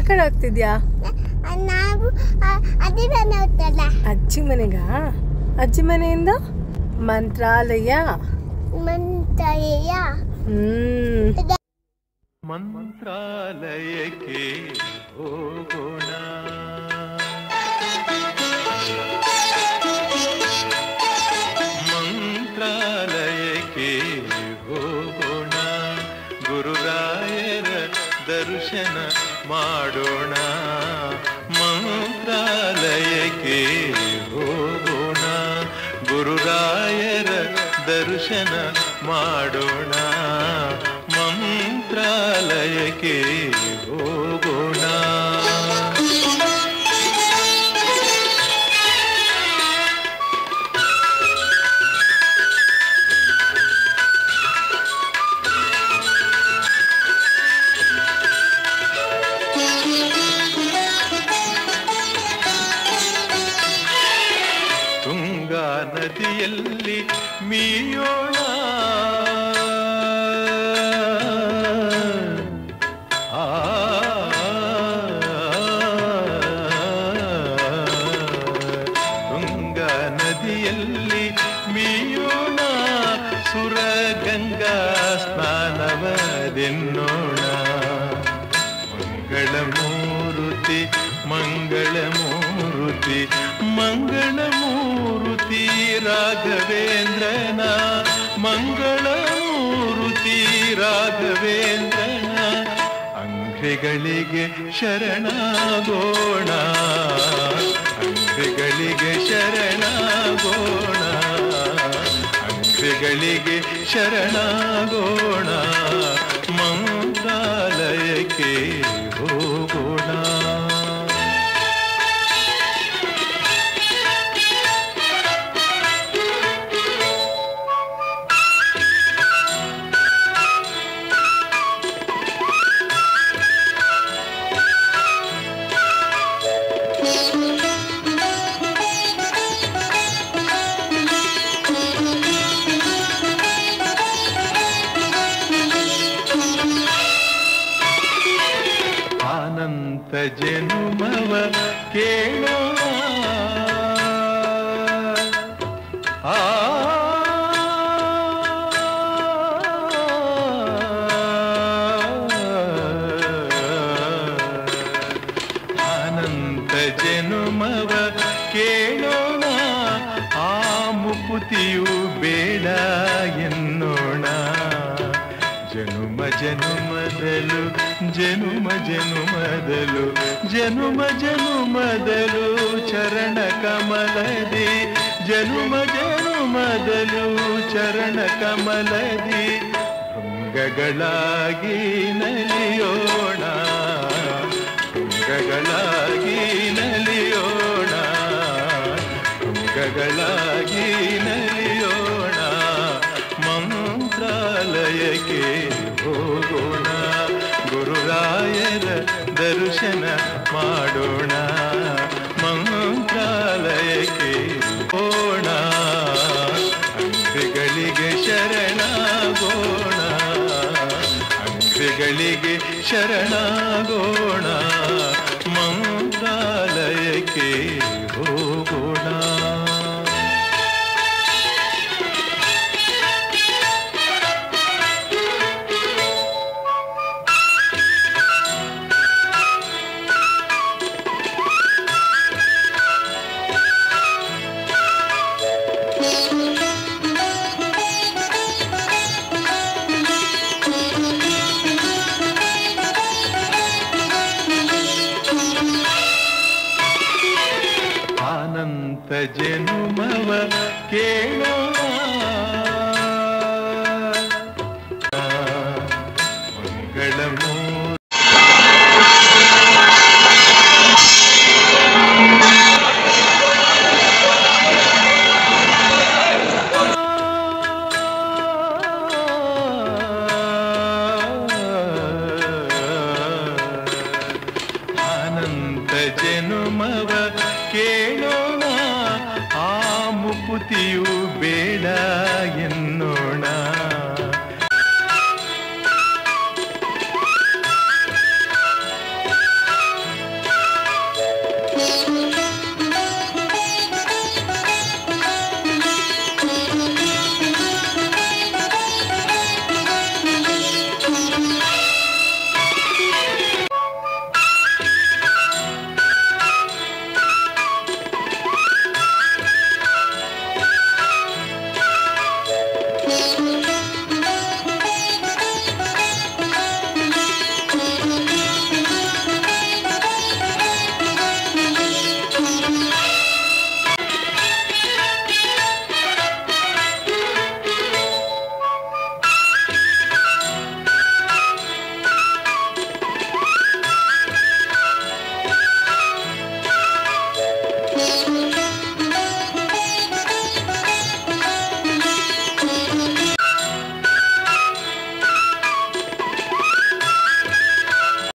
ಕಡೆ ಹೋಗ್ತಿದ್ಯಾ ನಾವು ಅದೇ ಮನೆ ಹೋಗ್ತಲ್ಲ ಅಜ್ಜಿ ಮನೆಗ ಅಜ್ಜಿ ಮನೆಯಿಂದ ಮಂತ್ರಾಲಯ ಮಂತಯ್ಯ ಹ್ಮ್ ಮಂತ್ರಾಲಯಕ್ಕೆ ಹೋಗೋಣ ಮಂತ್ರಾಲಯಕ್ಕೆ ಹೋಗೋಣ ಗುರುರಾಯರ ದರ್ಶನ ಮಾಡೋಣ ಮಂತ್ರಾಲಯಕ್ಕೆ ಹೋಗೋಣ ಗುರುರಾಯರ ದರ್ಶನ ಮಾಡೋಣ ಮಂತ್ರಾಲಯಕ್ಕೆ ಹೋಗೋಣ ತುಂಗಾ ನದಿಯಲ್ಲಿ ಮೀಯೋಣ ಆ, ತುಂಗಾ ನದಿಯಲ್ಲಿ ಮೀಯೋಣ ಸುರಗಂಗಾ ಸ್ನಾನವದೆನ್ನೋಣ ಮಂಗಳಮೂರುತಿ ಮಂಗಳಮೂರುತಿ ಮಂಗಳಮೂರುತಿ ರಾಘವೇಂದ್ರನ ಮಂಗಳಮೂರುತಿ ರಾಘವೇಂದ್ರನ ಅಂಗ್ರಿಗಳಿಗೆ ಶರಣಾಗೋಣ ಅಂಗ್ರಿಗಳಿಗೆ ಶರಣಾಗೋಣ ಅಂಗ್ರಿಗಳಿಗೆ ಶರಣಾಗೋಣ ಮಂತ್ರಾಲಯಕ್ಕೆ ಹೋಗೋಣ ಆನಂತ ಜನುಮವ ಕೇಳೋಣ ಆ ಅನಂತ ಜನುಮವ ಕೇಳೋಣ ಆ ಮುಕುತಿಯು ಬೇಡ ಎನ್ನೋಣ ಜನುಮ ಜನುಮದಲು ಜನುಮ ಜನುಮದಲು ಜನುಮ ಜನುಮದಲು ಚರಣ ಕಮಲದಿ ಜನುಮ ಜನುಮದಲು ಚರಣ ಕಮಲದಿ ಭೃಂಗಗಳಾಗಿ ನಲಿಯೋಣ ಭೃಂಗಗಳಾಗಿ ನಲಿಯೋಣ ಭೃಂಗಗಳಾಗಿ ನಲಿಯೋಣ ಮಂತ್ರಾಲಯಕ್ಕೆ ಹೋಗೋಣ ಗುರುರಾಯರ ದರ್ಶನ ಮಾಡೋಣ ಮಂತ್ರಾಲಯಕ್ಕೆ ಹೋಗೋಣ ಅಂಗಗಳಿಗೆ ಶರಣಾಗೋಣ ಅಂಗಗಳಿಗೆ ಶರಣಾಗೋಣ ಮಂತ್ರಾಲಯಕ್ಕೆ ಹೋಗೋಣ ಆನಂತ ಜನುಮವ ಕೇಳೋಣ ಮಂಗಳಮೂ ಅನಂತ ಜನುಮವ ಕೇಳೋಣ ಆ ಮುಕುತಿಯು